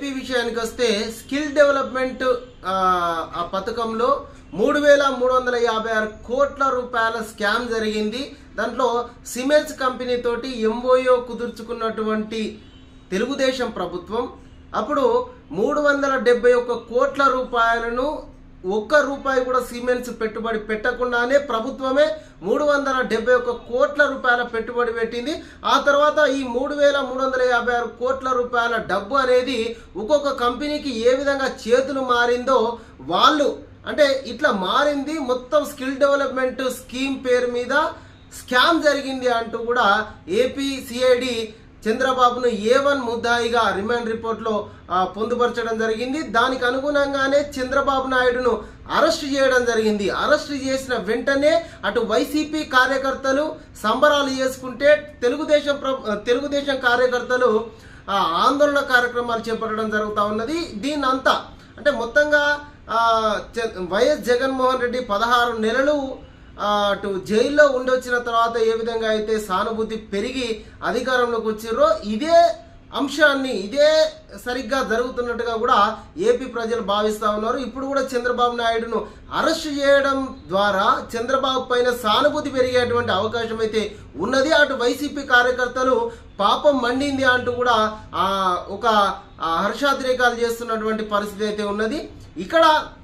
AP విషయానికి వస్తే skill development ఆ, ఆ పథకంలో మూడు వేల మూడు వందల యాభై ఆరు కోట్ల రూపాయల స్కామ్ జరిగింది దాంట్లో సిమెన్స్ కంపెనీ తోటి ఎంఓయో కుదుర్చుకున్నటువంటి తెలుగుదేశం ప్రభుత్వం అప్పుడు మూడు వందల డెబ్బై ఒక్క కోట్ల రూపాయలను ఒక్క రూపాయి కూడా సిమెంట్స్ పెట్టుబడి పెట్టకుండానే ప్రభుత్వమే మూడు వందల డెబ్బై ఒక్క కోట్ల రూపాయల పెట్టుబడి పెట్టింది ఆ తర్వాత ఈ మూడు వేల మూడు వందల యాభై ఆరు కోట్ల రూపాయల డబ్బు అనేది ఒక్కొక్క కంపెనీకి ఏ విధంగా చేతులు మారిందో వాళ్ళు అంటే ఇట్లా మారింది మొత్తం స్కిల్ డెవలప్మెంట్ స్కీమ్ పేరు మీద స్కామ్ జరిగింది అంటూ కూడా ఏపీ సిఐడి చంద్రబాబును ఏ వన్ ముద్దాయిగా రిమాండ్ రిపోర్ట్లో ఆ, పొందుపరచడం జరిగింది దానికి అనుగుణంగానే చంద్రబాబు నాయుడును అరెస్ట్ చేయడం జరిగింది అరెస్ట్ చేసిన వెంటనే అటు వైసీపీ కార్యకర్తలు సంబరాలు చేసుకుంటే తెలుగుదేశం ప్ర- తెలుగుదేశం కార్యకర్తలు ఆ, ఆందోళన కార్యక్రమాలు చేపట్టడం జరుగుతూ ఉన్నది దీన్నంతా అంటే మొత్తంగా ఆ, చ- వైఎస్ జగన్మోహన్ రెడ్డి పదహారు నెలలు ఆ, అటు జైల్లో ఉండొచ్చిన తర్వాత ఏ విధంగా అయితే సానుభూతి పెరిగి అధికారంలోకి వచ్చిర్రో ఇదే అంశాన్ని ఇదే సరిగ్గా జరుగుతున్నట్టుగా కూడా ఏపీ ప్రజలు భావిస్తా ఉన్నారు ఇప్పుడు కూడా చంద్రబాబు నాయుడును అరెస్ట్ చేయడం ద్వారా చంద్రబాబు పైన సానుభూతి పెరిగేటువంటి అవకాశం అయితే ఉన్నది అటు వైసీపీ కార్యకర్తలు పాపం మండింది అంటూ కూడా ఆ ఒక ఆ, హర్షాతిరేకాలు చేస్తున్నటువంటి పరిస్థితి అయితే ఉన్నది ఇక్కడ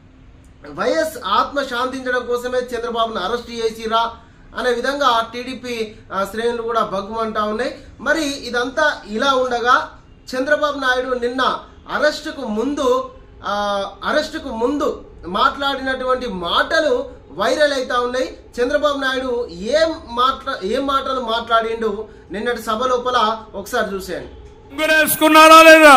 వైఎస్ ఆత్మ శాంతించడం కోసమే చంద్రబాబును అరెస్ట్ చేసిరా అనే విధంగా టీడీపీ ఆ, శ్రేణులు కూడా భగ్గుమంటా ఉన్నాయి మరి ఇదంతా ఇలా ఉండగా చంద్రబాబు నాయుడు నిన్న అరెస్టుకు ముందు ఆ, అరెస్టుకు ముందు మాట్లాడినటువంటి మాటలు వైరల్ అవుతా ఉన్నాయి చంద్రబాబు నాయుడు ఏం మాట్లా ఏం మాటలు మాట్లాడిండు నిన్నటి సభ లోపల ఒకసారి చూసేయండి వేసుకున్నారా లేదా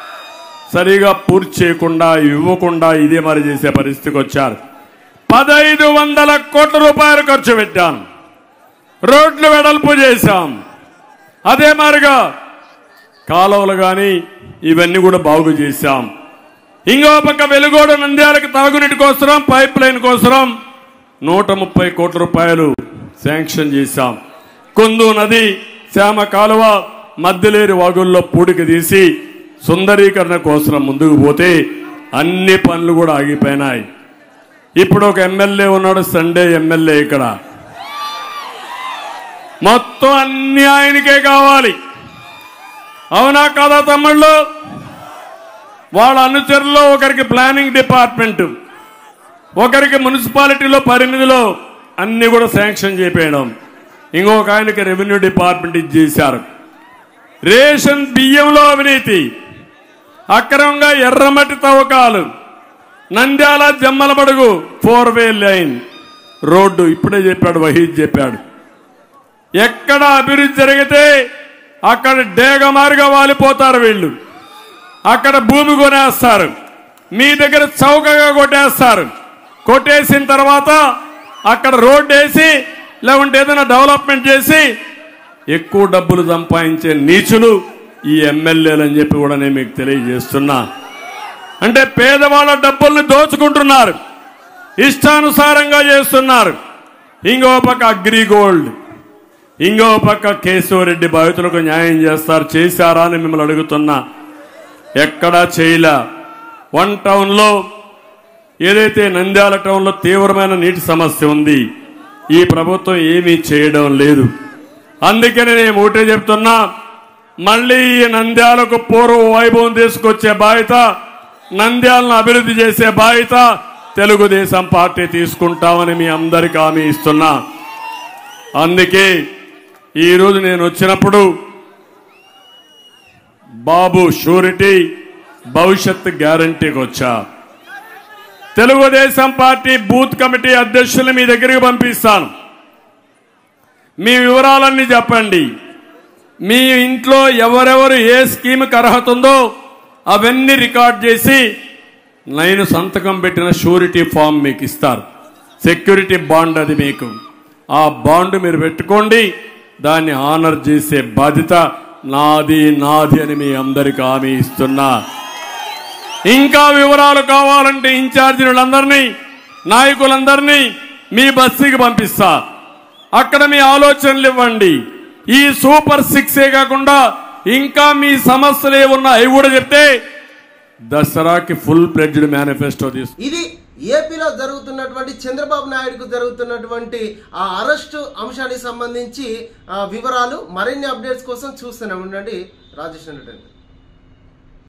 సరిగా పూర్తి చేయకుండా ఇవ్వకుండా ఇదే మరి చేసే పరిస్థితికి వచ్చారు పదైదు వందల కోట్ల రూపాయలు ఖర్చు పెట్టాను రోడ్లు వెడల్పు చేశాం అదే మారిగా కాలువలు కానీ ఇవన్నీ కూడా బాగు చేశాం ఇంకో పక్క వెలుగోడ నంద్యాలకు తాగునీటి కోసరం పైప్ లైన్ కోసరం నూట ముప్పై కోట్ల రూపాయలు శాంక్షన్ చేశాం కుందు నది శ్యామ కాలువ మధ్యలేరు వాగుల్లో పూడిక తీసి సుందరీకరణ కోసం ముందుకు పోతే అన్ని పనులు కూడా ఆగిపోయినాయి ఇప్పుడు ఒక ఎమ్మెల్యే ఉన్నాడు సండే ఎమ్మెల్యే ఇక్కడ మొత్తం అన్ని ఆయనకే కావాలి అవునా కాదా తమ్ముళ్ళు వాళ్ళ అనుచరుల్లో ఒకరికి ప్లానింగ్ డిపార్ట్మెంట్ ఒకరికి మున్సిపాలిటీలో పరిమితిలో అన్ని కూడా శాంక్షన్ చేపేయడం ఇంకొక ఆయనకి రెవెన్యూ డిపార్ట్మెంట్ ఇచ్చేశారు రేషన్ బియ్యంలో అవినీతి అక్రమంగా ఎర్రమట్టి తవ్వకాలు Nandyal Jammalamadugu four way line road ఇప్పుడే చెప్పాడు వహీద్ చెప్పాడు ఎక్కడ అభివృద్ధి జరిగితే అక్కడ డేగమారుగా వాలిపోతారు వీళ్ళు అక్కడ భూమి కొనేస్తారు మీ దగ్గర చౌకగా కొట్టేస్తారు కొట్టేసిన తర్వాత అక్కడ రోడ్డు వేసి లేకుంటే ఏదైనా డెవలప్మెంట్ చేసి ఎక్కువ డబ్బులు సంపాదించే నీచులు ఈ ఎమ్మెల్యేలు అని చెప్పి కూడా నేను మీకు తెలియజేస్తున్నా అంటే పేదవాళ్ళ డబ్బుల్ని దోచుకుంటున్నారు ఇష్టానుసారంగా చేస్తున్నారు ఇంకో పక్క అగ్రి గోల్డ్ ఇంకో పక్క కేశవరెడ్డి బాధితులకు న్యాయం చేస్తారు చేశారా అని మిమ్మల్ని అడుగుతున్నా ఎక్కడా చేయలే వన్ టౌన్లో ఏదైతే నంద్యాల టౌన్లో తీవ్రమైన నీటి సమస్య ఉంది ఈ ప్రభుత్వం ఏమీ చేయడం లేదు అందుకని నేను ఒకటే చెప్తున్నా మళ్ళీ ఈ నంద్యాలకు పూర్వ వైభవం తీసుకొచ్చే బాధ్యత నంద్యాలను అభివృద్ధి చేసే బాధ్యత తెలుగుదేశం పార్టీ తీసుకుంటామని మీ అందరికీ హామీ ఇస్తున్నా అందుకే ఈరోజు నేను వచ్చినప్పుడు బాబు షూరిటీ భవిష్యత్ గ్యారంటీకి వచ్చా తెలుగుదేశం పార్టీ బూత్ కమిటీ అధ్యక్షుల్ని మీ దగ్గరికి పంపిస్తాను మీ వివరాలన్నీ చెప్పండి మీ ఇంట్లో ఎవరెవరు ఏ స్కీమ్కి అర్హత ఉందో అవన్నీ రికార్డ్ చేసి నేను సంతకం పెట్టిన షూరిటీ ఫామ్ మీకు ఇస్తారు సెక్యూరిటీ బాండ్ అది మీకు ఆ బాండ్ మీరు పెట్టుకోండి దాన్ని ఆనర్ చేసే బాధ్యత నాది నాది అని మీ అందరికి హామీ ఇస్తున్నా ఇంకా వివరాలు కావాలంటే ఇన్ఛార్జీలందరినీ నాయకులందరినీ మీ బస్తీకి పంపిస్తా అక్కడ మీ ఆలోచనలు ఇవ్వండి ఈ సూపర్ సిక్సే కాకుండా ఇంకా మీ సమస్యలు ఏమున్నా అవి కూడా చెప్తే దసరాకి ఫుల్ ప్లెడ్జ్డ్ మేనిఫెస్టో తీసుకు ఇది ఏపీలో జరుగుతున్నటువంటి చంద్రబాబు నాయుడుకు జరుగుతున్నటువంటి ఆ అరెస్టు అంశానికి సంబంధించి ఆ, వివరాలు మరిన్ని అప్డేట్స్ కోసం చూస్తూనే ఉండండి రాజేష్ రెడ్డి